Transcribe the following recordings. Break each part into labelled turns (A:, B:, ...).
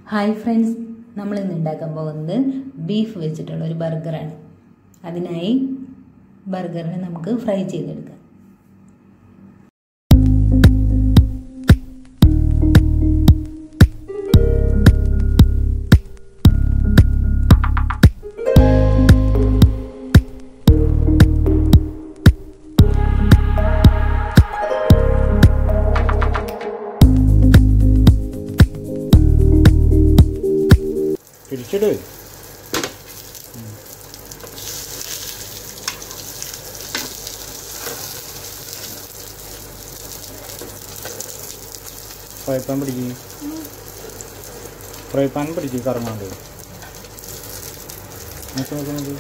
A: hi friends നമ്മൾ ഇന്ന് ഉണ്ടാക്കാൻ പോകുന്നത് ബീഫ് വെച്ചിട്ടുള്ള ഒരു ബർഗറാണ് അതിനായി ബർഗറിനെ നമുക്ക് ഫ്രൈ ചെയ്തെടുക്കാം
B: പിടിച്ചിട് ഫ്രൈ പാൻ പിടിക്ക് ഫ്രൈ പാൻ പിടിക്ക് കറങ്ങാണ്ട് നോക്കി നോക്കുന്നത്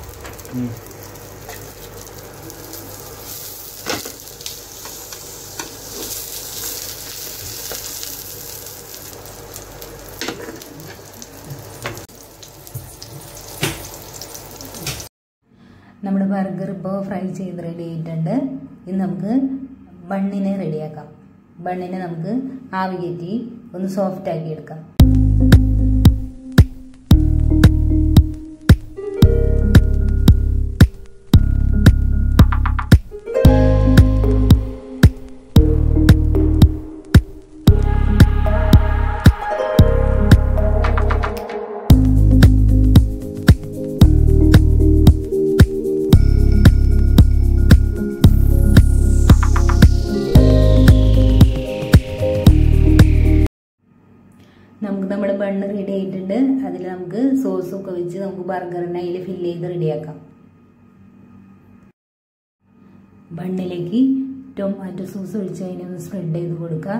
A: നമ്മുടെ ബർഗർ ഇപ്പോൾ ഫ്രൈ ചെയ്ത് റെഡി ആയിട്ടുണ്ട് ഇനി നമുക്ക് ബണ്ണിനെ റെഡിയാക്കാം ബണ്ണിനെ നമുക്ക് ആവി കയറ്റി ഒന്ന് സോഫ്റ്റ് ആക്കി എടുക്കാം നമുക്ക് നമ്മുടെ ബണ്ണ് റെഡി ആയിട്ടുണ്ട് അതിൽ നമുക്ക് സോസും ഒക്കെ വെച്ച് നമുക്ക് ബർഗറിനെ അതിൽ ഫില്ല് ചെയ്ത് റെഡിയാക്കാം ബണ്ണിലേക്ക് ടൊമാറ്റോ സോസ് ഒഴിച്ച് അതിനൊന്ന് സ്പ്രെഡ് ചെയ്ത് കൊടുക്കുക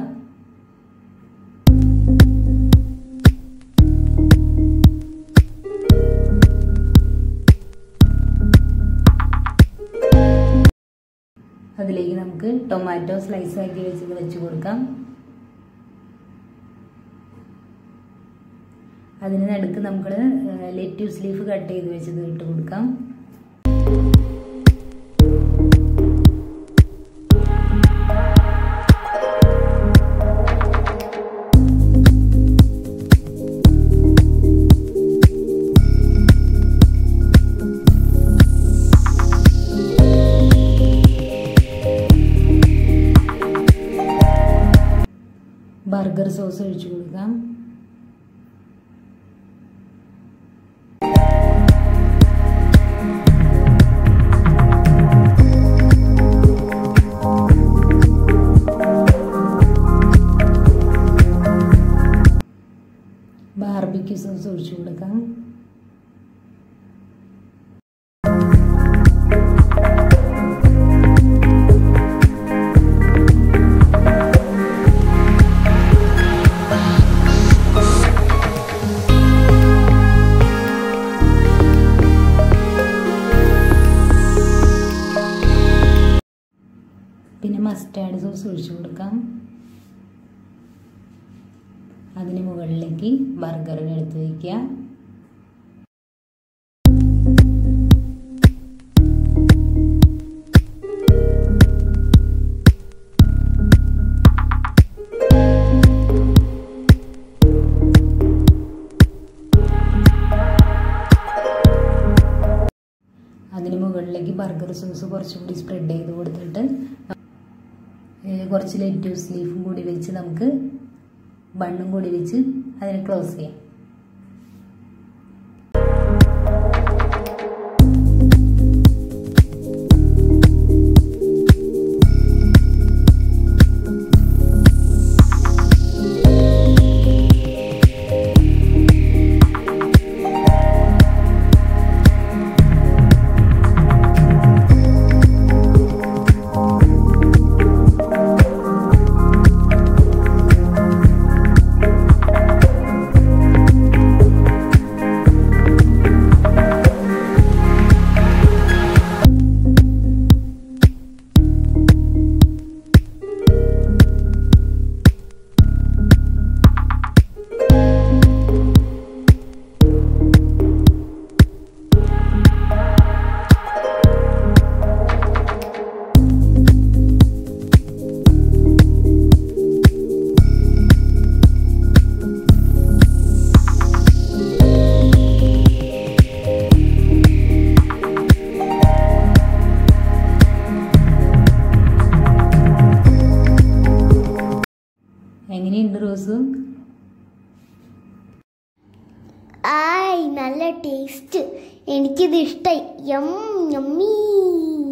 A: അതിലേക്ക് നമുക്ക് ടൊമാറ്റോ സ്ലൈസ് ആക്കി വെച്ചത് വെച്ച് കൊടുക്കാം അതിന് നടുക്ക് നമ്മൾ ലെറ്റ്യൂസ് ലീഫ് കട്ട് ചെയ്ത് വെച്ചത് ഇട്ട് കൊടുക്കാം ബർഗർ സോസ് ഒഴിച്ചു കൊടുക്കാം ബാർബിക്യൂ സോസ് ഒഴിച്ചു കൊടുക്കാം പിന്നെ മസ്റ്റാർഡ് സോസ് ഒഴിച്ചു കൊടുക്കാം അതിന് മുകളിലേക്ക് ബർഗറുകൾ എടുത്ത് വയ്ക്കുക അതിന് മുകളിലേക്ക് ബർഗർ സോസ് കുറച്ചുകൂടി സ്പ്രെഡ് ചെയ്ത് കൊടുത്തിട്ട് കുറച്ച് ലെറ്റ്യൂസ് ലീഫും കൂടി വെച്ച് നമുക്ക് ബണ്ണും കൂടി വെച്ച് അതിനെ ക്ലോസ് ചെയ്യാം
C: ആയ് നല്ല ടേസ്റ്റ് എനിക്കിത് ഇഷ്ടായി യം യമ്മീ